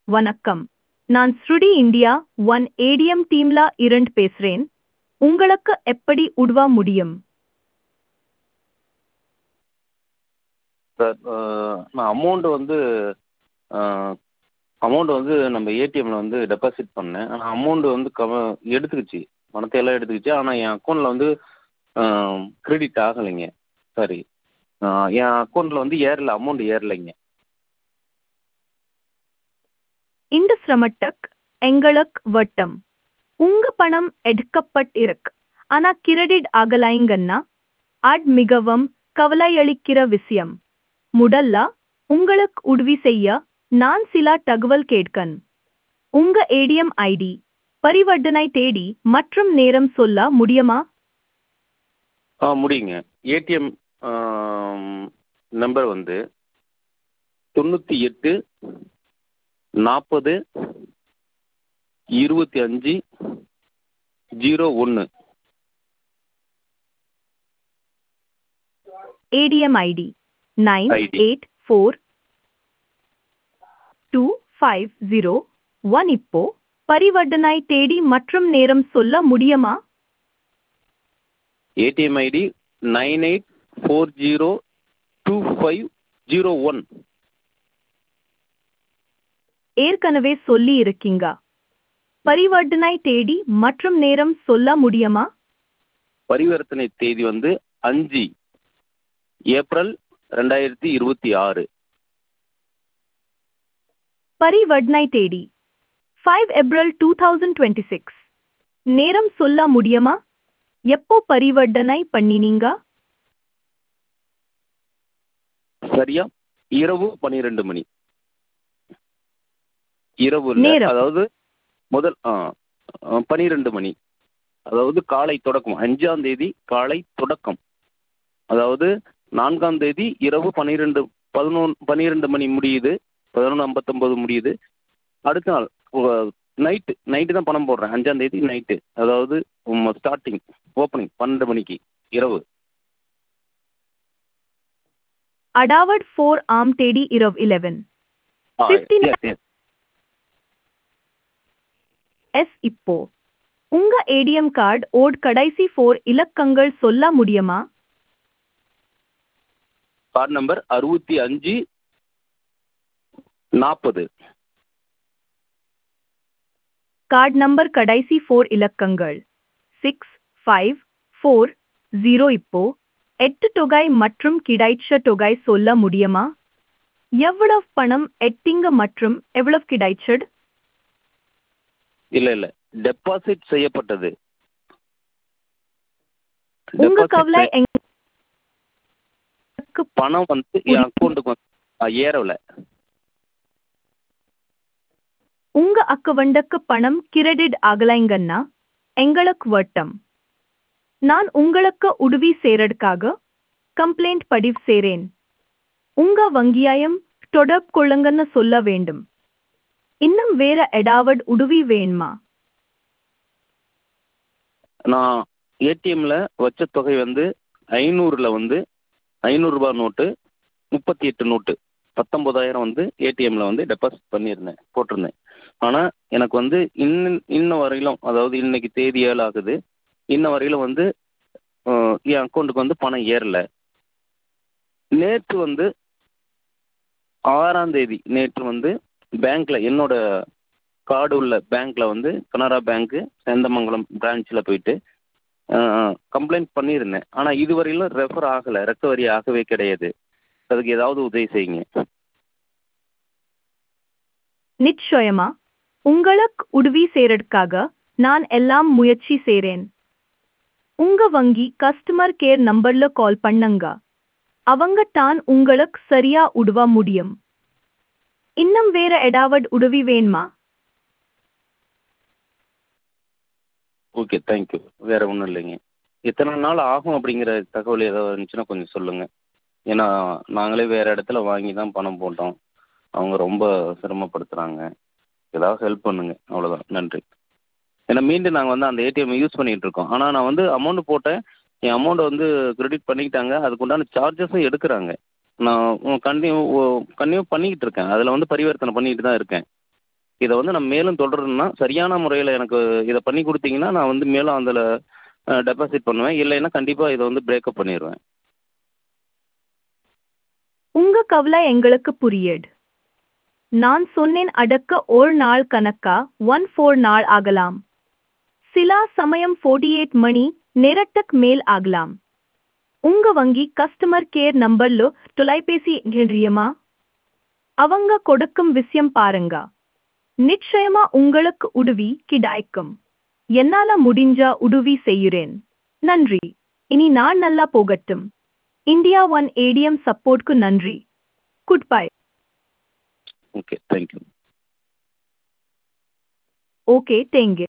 வணக்கம் நான் ஸ்ருடி இந்தியா ஒன் ஏடிஎம் டீம்ல இருந்து பேசுறேன் உங்களுக்கு எப்படி உதவ முடியும் சார் நான் அமௌண்ட் வந்து அமௌண்ட் வந்து நம்ம ஏடிஎம்மில் வந்து டெபாசிட் பண்ணேன் ஆனால் அமௌண்ட் வந்து கவ எடுத்துக்கிச்சு பணத்தை எல்லாம் எடுத்துக்கிச்சு ஆனால் என் அக்கௌண்ட்டில் வந்து கிரெடிட் ஆகலைங்க சாரி என் அக்கௌண்ட்டில் வந்து ஏறல அமௌண்ட் ஏறலைங்க இந்த சிரமத்துக்கு எங்களுக்கு வட்டம் உங்க பணம் எடுக்கப்பட்டிருக்கு ஆனா கிரெடிட் ஆகலைங்கன்னா அது மிகவும் கவலையளிக்கிற விஷயம் முதல்ல உங்களுக்கு உதவி செய்ய நான் சில தகவல் கேட்கன் உங்க ஏடிஎம் ஐடி பரிவர்த்தனை தேதி மற்றும் நேரம் சொல்ல முடியுமா ஆ முடியுங்க ஏடிஎம் நம்பர் வந்து தொண்ணூற்றி எட்டு நாற்பது இருபத்தி அஞ்சு ஜீரோ ஒன்று ADM ID nine ID. eight four two five zero one இப்போ பரிவர்த்தனை தேதி மற்றும் நேரம் சொல்ல முடியுமா ATM ID nine eight four zero two five zero one ஏற்கனவே சொல்லி இருக்கீங்க பரிவர்த்தனை தேதி மற்றும் நேரம் சொல்ல முடியுமா பரிவர்த்தனை தேதி வந்து அஞ்சு ஏப்ரல் ரெண்டாயிரத்தி இருபத்தி ஆறு பரிவர்த்தனை தேதி five April two thousand twenty six நேரம் சொல்ல முடியுமா எப்போ பரிவர்த்தனை பண்ணினீங்க சரியா இரவு பன்னிரெண்டு மணி இரவு இல்ல, நேரம். அதாவது முதல் ஆ பன்னிரெண்டு மணி அதாவது காலை தொடக்கம் அஞ்சாம் தேதி காலை தொடக்கம் அதாவது நான்காம் தேதி இரவு பன்னிரெண்டு பதினொன்று பன்னிரெண்டு மணி முடியுது பதினொன்று ஐம்பத்தொம்போது முடியுது அடுத்த நாள் நைட்டு நைட்டு தான் பணம் போடுறேன் அஞ்சாம் தேதி நைட்டு அதாவது ஸ்டார்டிங் ஓப்பனிங் பன்னெண்டு மணிக்கு இரவு அடாவட் ஃபோர் ஆம் தேதி இரவு eleven ah, Fifteen- yes, yes. Yes இப்போ உங்க ஏடிஎம் கார்டு ஓட் கடைசி ஃபோர் இலக்கங்கள் சொல்ல முடியுமா கார்டு நம்பர் அறுபத்தி அஞ்சு நாற்பது கார்டு நம்பர் கடைசி ஃபோர் இலக்கங்கள் சிக்ஸ் ஃபைவ் ஃபோர் ஜீரோ இப்போ எட்டு தொகை மற்றும் கிடைச்ச தொகை சொல்ல முடியுமா எவ்வளவு பணம் எட்டிங்க மற்றும் எவ்வளவு கிடைச்சது இல்ல இல்ல டெபாசிட் செய்யப்பட்டது உங்க Deposit கவலை செய்- எங்களுக்கு பணம் வந்து என் அக்கௌண்ட்டுக்கு வந்து ஆ, ஏறல உங்க அக்கவுண்டுக்கு பணம் கிரெடிட் ஆகலைங்கன்னா எங்களுக்கு வட்டம் நான் உங்களுக்கு உதவி செய்யறதுக்காக கம்ப்ளைண்ட் பதிவு செய்றேன் உங்க வங்கியாயம் தொடர்பு கொள்ளுங்கன்னு சொல்ல வேண்டும் இன்னும் வேற ஏதாவது உதவி வேணுமா நான் ஏடிஎம்ல வச்ச தொகை வந்து ஐநூறுல வந்து ஐநூறுரூபா நோட்டு முப்பத்தி எட்டு நோட்டு பத்தொம்போதாயிரம் வந்து ஏடிஎம்ல வந்து டெபாசிட் பண்ணியிருந்தேன் போட்டிருந்தேன் ஆனால் எனக்கு வந்து இன்னும் இன்ன வரையிலும் அதாவது இன்னைக்கு தேதி ஏழு ஆகுது இன்ன வரையிலும் வந்து அஹ், என் அக்கௌண்ட்டுக்கு வந்து பணம் ஏறல நேற்று வந்து ஆறாம் தேதி நேற்று வந்து பேங்க்ல என்னோட கார்டு உள்ள பேங்க்ல வந்து கனரா பேங்க்கு சேந்தமங்கலம் பிரான்ச்சில் போயிட்டு கம்ப்ளைண்ட் பண்ணியிருந்தேன் ஆனால் இதுவரையிலும் ரெஃபர் ஆகலை ரெக்கவரி ஆகவே கிடையாது அதுக்கு ஏதாவது உதவி செய்யுங்க நிச்சயமா உங்களுக்கு உதவி செய்யறதுக்காக நான் எல்லாம் முயற்சி செய்றேன் உங்க வங்கி கஸ்டமர் கேர் நம்பர்ல கால் பண்ணுங்க அவங்க தான் உங்களுக்கு சரியா உதவ முடியும் இன்னும் வேற ஏதாவது உதவி வேணுமா ஓகே தேங்க்யூ வேற ஒன்றும் இல்லைங்க எத்தனை நாள் ஆகும் அப்படிங்கிற தகவல் ஏதாவது இருந்துச்சுன்னா கொஞ்சம் சொல்லுங்கள் ஏன்னா நாங்களே வேறு இடத்துல வாங்கி தான் பணம் போட்டோம் அவங்க ரொம்ப சிரமப்படுத்துகிறாங்க ஏதாவது ஹெல்ப் பண்ணுங்க அவ்வளோதான் நன்றி ஏன்னா மீண்டும் நாங்கள் வந்து அந்த ஏடிஎம் யூஸ் பண்ணிகிட்டு இருக்கோம் ஆனால் நான் வந்து அமௌண்ட் போட்டேன் என் அமௌண்ட்டை வந்து கிரெடிட் பண்ணிக்கிட்டாங்க அதுக்கு உண்டான சார்ஜஸும் எடுக்கிறாங்க நான் கண்டினியூ கண்டினியூ பண்ணிக்கிட்டு இருக்கேன் அதில் வந்து பரிவர்த்தனை பண்ணிக்கிட்டு தான் இருக்கேன் இதை வந்து நான் மேலும் தொடரணும்னா சரியான முறையில் எனக்கு இதை பண்ணி கொடுத்தீங்கன்னா நான் வந்து மேலும் அதில் டெபாசிட் பண்ணுவேன் இல்லைன்னா கண்டிப்பாக இதை வந்து பிரேக்கப் பண்ணிடுவேன் உங்க கவலை எங்களுக்கு புரியுது நான் சொன்னேன் அடக்க ஒரு நாள் கணக்கா ஒன் ஃபோர் நாள் ஆகலாம் சில சமயம் 48 மணி நேரத்துக்கு மேல் ஆகலாம் உங்க வங்கி கஸ்டமர் கேர் நம்பர்ல தொலைபேசி எண்ணியமா அவங்க கொடுக்கும் விஷயம் பாருங்க நிச்சயமா உங்களுக்கு உதவி கிடைக்கும் என்னால முடிஞ்ச உதவி செய்யுறேன் நன்றி இனி நான் நல்லா போகட்டும் இந்தியா ஒன் ஏடிஎம் சப்போர்ட்க்கு நன்றி goodbye okay thank you okay thank you